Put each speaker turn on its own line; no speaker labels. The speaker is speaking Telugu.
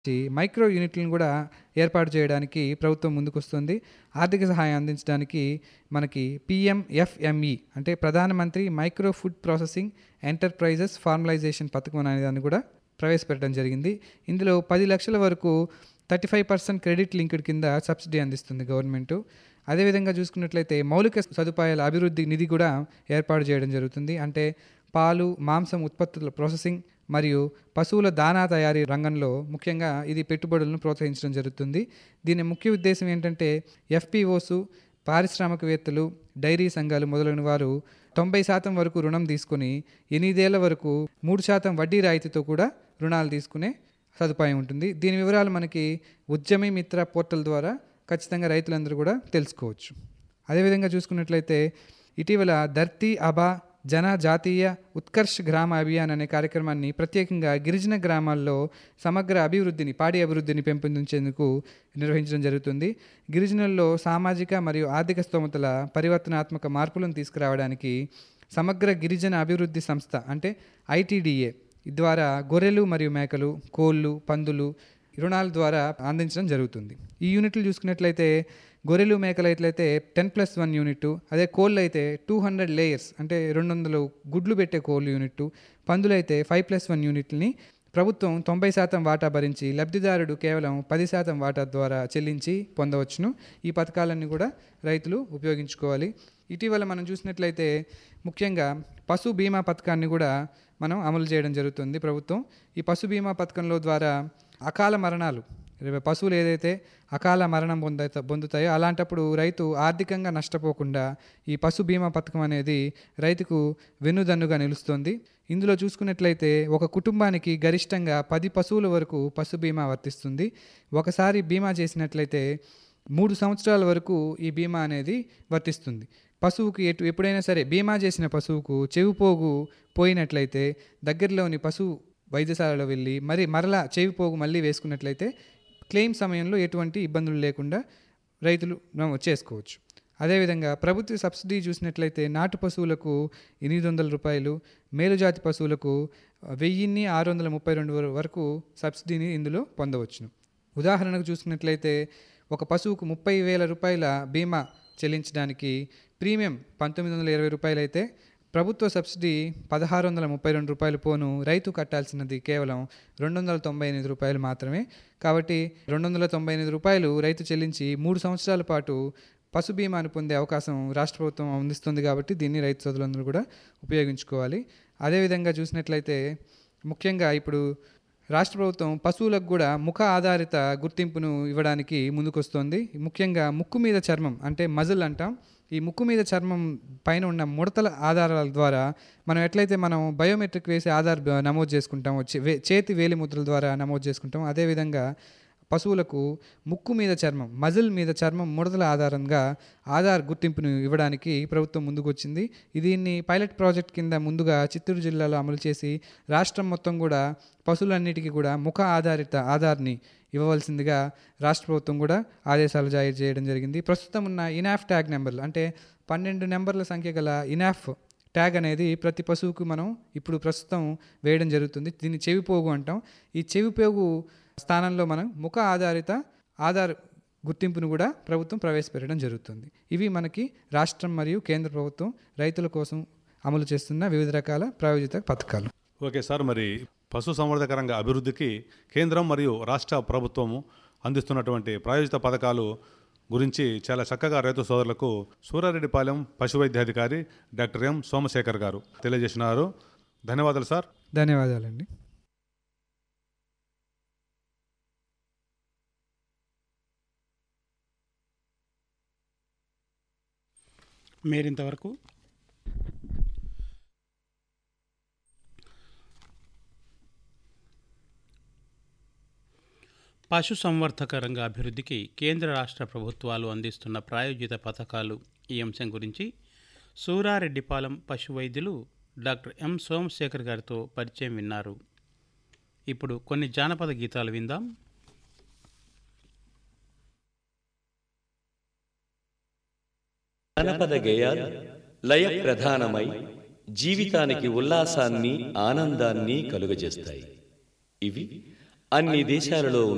చి మైక్రో యూనిట్లను కూడా ఏర్పాటు చేయడానికి ప్రభుత్వం ముందుకొస్తుంది ఆర్థిక సహాయం అందించడానికి మనకి పిఎంఎఫ్ఎంఈ అంటే ప్రధానమంత్రి micro food processing enterprises formalisation పథకం అనే దాన్ని కూడా ప్రవేశపెట్టడం జరిగింది ఇందులో పది లక్షల వరకు thirty five percent credit linked కింద సబ్సిడీ అందిస్తుంది గవర్నమెంట్ అదేవిధంగా చూసుకున్నట్లయితే మౌలిక సదుపాయాల అభివృద్ధి నిధి కూడా ఏర్పాటు చేయడం జరుగుతుంది అంటే పాలు మాంసం ఉత్పత్తుల ప్రాసెసింగ్ మరియు పశువుల దానా తయారీ రంగంలో ముఖ్యంగా ఇది పెట్టుబడులను ప్రోత్సహించడం జరుగుతుంది దీని ముఖ్య ఉద్దేశం ఏంటంటే ఎఫ్పిఓస్ పారిశ్రామికవేత్తలు డైరీ సంఘాలు మొదలైన వారు తొంభై శాతం వరకు రుణం తీసుకుని ఎనిమిదేళ్ల వరకు మూడు శాతం వడ్డీ రాయితీతో కూడా రుణాలు తీసుకునే సదుపాయం ఉంటుంది దీని వివరాలు మనకి ఉద్యమి మిత్ర పోర్టల్ ద్వారా ఖచ్చితంగా రైతులందరూ కూడా తెలుసుకోవచ్చు అదేవిధంగా చూసుకున్నట్లయితే ఇటీవల ధర్తీ అబా జన జాతీయ ఉత్కర్ష్ గ్రామ అభియాన్ అనే కార్యక్రమాన్ని ప్రత్యేకంగా గిరిజన గ్రామాల్లో సమగ్ర అభివృద్ధిని పాడి అభివృద్ధిని పెంపొందించేందుకు నిర్వహించడం జరుగుతుంది గిరిజనుల్లో సామాజిక మరియు ఆర్థిక స్తోమతల పరివర్తనాత్మక మార్పులను తీసుకురావడానికి సమగ్ర గిరిజన అభివృద్ధి సంస్థ అంటే ఐటీడీఏ ద్వారా గొర్రెలు మరియు మేకలు కోళ్ళు పందులు రుణాల ద్వారా అందించడం జరుగుతుంది ఈ యూనిట్లు చూసుకున్నట్లయితే గొర్రెలు మేకలు అయితే టెన్ ప్లస్ వన్ యూనిట్ అదే కోళ్ళు అయితే టూ హండ్రెడ్ లేయర్స్ అంటే రెండు వందలు గుడ్లు పెట్టే కోళ్ళు యూనిట్ పందులు అయితే ఫైవ్ ప్లస్ వన్ యూనిట్ని ప్రభుత్వం తొంభై శాతం వాటా భరించి లబ్ధిదారుడు కేవలం పది శాతం వాటా ద్వారా చెల్లించి పొందవచ్చును ఈ పథకాలన్నీ కూడా రైతులు ఉపయోగించుకోవాలి ఇటీవల మనం చూసినట్లయితే ముఖ్యంగా పశు బీమా పథకాన్ని కూడా మనం అమలు చేయడం జరుగుతుంది ప్రభుత్వం ఈ పశు బీమా పథకంలో ద్వారా అకాల మరణాలు పశువులు ఏదైతే అకాల మరణం పొంద పొందుతాయో అలాంటప్పుడు రైతు ఆర్థికంగా నష్టపోకుండా ఈ పశు బీమా పథకం అనేది రైతుకు వెన్నుదన్నుగా నిలుస్తుంది ఇందులో చూసుకున్నట్లయితే ఒక కుటుంబానికి గరిష్టంగా పది పశువుల వరకు పశు బీమా వర్తిస్తుంది ఒకసారి బీమా చేసినట్లయితే మూడు సంవత్సరాల వరకు ఈ బీమా అనేది వర్తిస్తుంది పశువుకి ఎటు ఎప్పుడైనా సరే బీమా చేసిన పశువుకు చెవిపోగు పోయినట్లయితే దగ్గరలోని పశువు వైద్యశాలలో వెళ్ళి మరి మరలా చెవిపోగు మళ్ళీ వేసుకున్నట్లయితే క్లెయిమ్ సమయంలో ఎటువంటి ఇబ్బందులు లేకుండా రైతులు చేసుకోవచ్చు అదేవిధంగా ప్రభుత్వ సబ్సిడీ చూసినట్లయితే నాటు పశువులకు ఎనిమిది వందల రూపాయలు మేలుజాతి పశువులకు వెయ్యిన్ని ఆరు వందల ముప్పై రెండు వరకు సబ్సిడీని ఇందులో పొందవచ్చును ఉదాహరణకు చూసుకున్నట్లయితే ఒక పశువుకు ముప్పై వేల రూపాయల బీమా చెల్లించడానికి ప్రీమియం పంతొమ్మిది వందల ఇరవై రూపాయలు అయితే ప్రభుత్వ సబ్సిడీ పదహారు వందల ముప్పై రెండు రూపాయలు పోను రైతు కట్టాల్సినది కేవలం రెండు వందల తొంభై ఎనిమిది రూపాయలు మాత్రమే కాబట్టి రెండు వందల తొంభై ఎనిమిది రూపాయలు రైతు చెల్లించి మూడు సంవత్సరాల పాటు పశు బీమాను పొందే అవకాశం రాష్ట్ర ప్రభుత్వం అందిస్తుంది కాబట్టి దీన్ని రైతు సోదరులందరూ కూడా ఉపయోగించుకోవాలి అదేవిధంగా చూసినట్లయితే ముఖ్యంగా ఇప్పుడు రాష్ట్ర ప్రభుత్వం పశువులకు కూడా ముఖ ఆధారిత గుర్తింపును ఇవ్వడానికి ముందుకొస్తోంది ముఖ్యంగా ముక్కు మీద చర్మం అంటే మజిల్ అంటాం ఈ ముక్కు మీద చర్మం పైన ఉన్న ముడతల ఆధారాల ద్వారా మనం ఎట్లయితే మనం బయోమెట్రిక్ వేసి ఆధార్ నమోదు చేసుకుంటాం చేతి వేలి ముద్రల ద్వారా నమోదు చేసుకుంటాం అదేవిధంగా పశువులకు ముక్కు మీద చర్మం మజిల్ మీద చర్మం ముడతల ఆధారంగా ఆధార్ గుర్తింపును ఇవ్వడానికి ప్రభుత్వం ముందుకు వచ్చింది దీన్ని పైలట్ ప్రాజెక్ట్ కింద ముందుగా చిత్తూరు జిల్లాలో అమలు చేసి రాష్ట్రం మొత్తం కూడా పశువులన్నిటికీ కూడా ముఖ ఆధారిత ఆధార్ని ఇవ్వవలసిందిగా రాష్ట్ర ప్రభుత్వం కూడా ఆదేశాలు జారీ చేయడం జరిగింది ప్రస్తుతం ఉన్న ఇనాఫ్ ట్యాగ్ నెంబర్లు అంటే పన్నెండు నెంబర్ల సంఖ్య గల ఇనాఫ్ ట్యాగ్ అనేది ప్రతి పశువుకు మనం ఇప్పుడు ప్రస్తుతం వేయడం జరుగుతుంది దీన్ని చెవిపోగు అంటాం ఈ చెవిపోగు స్థానంలో మనం ముఖ ఆధారిత ఆధార్ గుర్తింపును కూడా ప్రభుత్వం ప్రవేశపెట్టడం జరుగుతుంది ఇవి మనకి రాష్ట్రం మరియు కేంద్ర ప్రభుత్వం రైతుల కోసం అమలు చేస్తున్న వివిధ రకాల ప్రాయోజిత పథకాలు
ఓకే సార్ మరి పశు సంవర్ధక రంగ అభివృద్ధికి కేంద్రం మరియు రాష్ట్ర ప్రభుత్వము అందిస్తున్నటువంటి ప్రాయోజిత పథకాలు గురించి చాలా చక్కగా రైతు సోదరులకు సూరారెడ్డిపాలెం పశు వైద్యాధికారి డాక్టర్ ఎం సోమశేఖర్ గారు తెలియజేసినారు ధన్యవాదాలు సార్
ధన్యవాదాలండి
మీరింతవరకు పశు సంవర్ధక రంగ అభివృద్ధికి కేంద్ర రాష్ట్ర ప్రభుత్వాలు అందిస్తున్న ప్రాయోజిత పథకాలు ఈ అంశం గురించి సూరారెడ్డిపాలెం పశు వైద్యులు డాక్టర్ ఎం సోమశేఖర్ గారితో పరిచయం విన్నారు ఇప్పుడు కొన్ని జానపద గీతాలు విందాం
జానపద గేయాలు లయ ప్రధానమై జీవితానికి ఉల్లాసాన్ని ఆనందాన్ని కలుగజేస్తాయి ఇవి అన్ని దేశాలలో